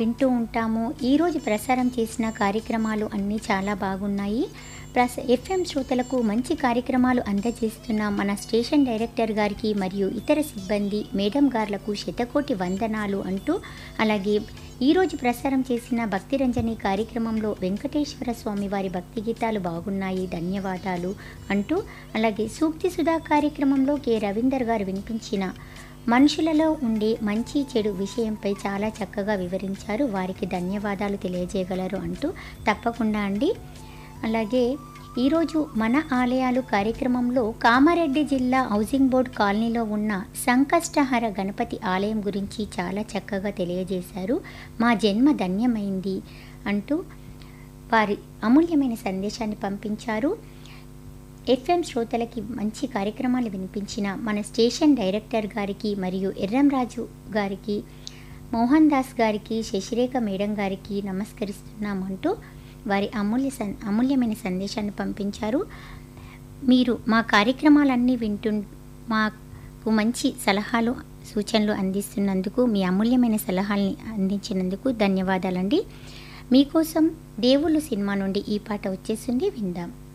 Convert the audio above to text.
వింటూ ఉంటాము ఈరోజు ప్రసారం చేసిన కార్యక్రమాలు అన్నీ చాలా బాగున్నాయి ప్రస ఎఫ్ఎం శ్రోతలకు మంచి కార్యక్రమాలు అందజేస్తున్న మన స్టేషన్ డైరెక్టర్ గారికి మరియు ఇతర సిబ్బంది మేడం గార్లకు శతకోటి వందనాలు అంటూ అలాగే ఈరోజు ప్రసారం చేసిన భక్తిరంజని కార్యక్రమంలో వెంకటేశ్వర స్వామి వారి భక్తి గీతాలు బాగున్నాయి ధన్యవాదాలు అంటూ అలాగే సూక్తి సుధా కార్యక్రమంలో కె రవీందర్ గారు వినిపించిన మనుషులలో ఉండే మంచి చెడు విషయంపై చాలా చక్కగా వివరించారు వారికి ధన్యవాదాలు తెలియజేయగలరు అంటూ తప్పకుండా అండి అలాగే ఈరోజు మన ఆలయాలు కార్యక్రమంలో కామారెడ్డి జిల్లా హౌసింగ్ బోర్డ్ కాలనీలో ఉన్న సంకష్టహర గణపతి ఆలయం గురించి చాలా చక్కగా తెలియజేశారు మా జన్మ ధన్యమైంది అంటూ వారి అమూల్యమైన సందేశాన్ని పంపించారు ఎఫ్ఎం శ్రోతలకి మంచి కార్యక్రమాలు వినిపించిన మన స్టేషన్ డైరెక్టర్ గారికి మరియు ఎర్రంరాజు గారికి మోహన్ దాస్ గారికి శశిరేఖ మేడం గారికి నమస్కరిస్తున్నామంటూ వారి అమూల్య సన్ అమూల్యమైన సందేశాన్ని పంపించారు మీరు మా కార్యక్రమాలన్నీ వింటు మాకు మంచి సలహాలు సూచనలు అందిస్తున్నందుకు మీ అమూల్యమైన సలహాల్ని అందించినందుకు ధన్యవాదాలండి మీకోసం దేవుళ్ళు సినిమా నుండి ఈ పాట వచ్చేసింది విందాం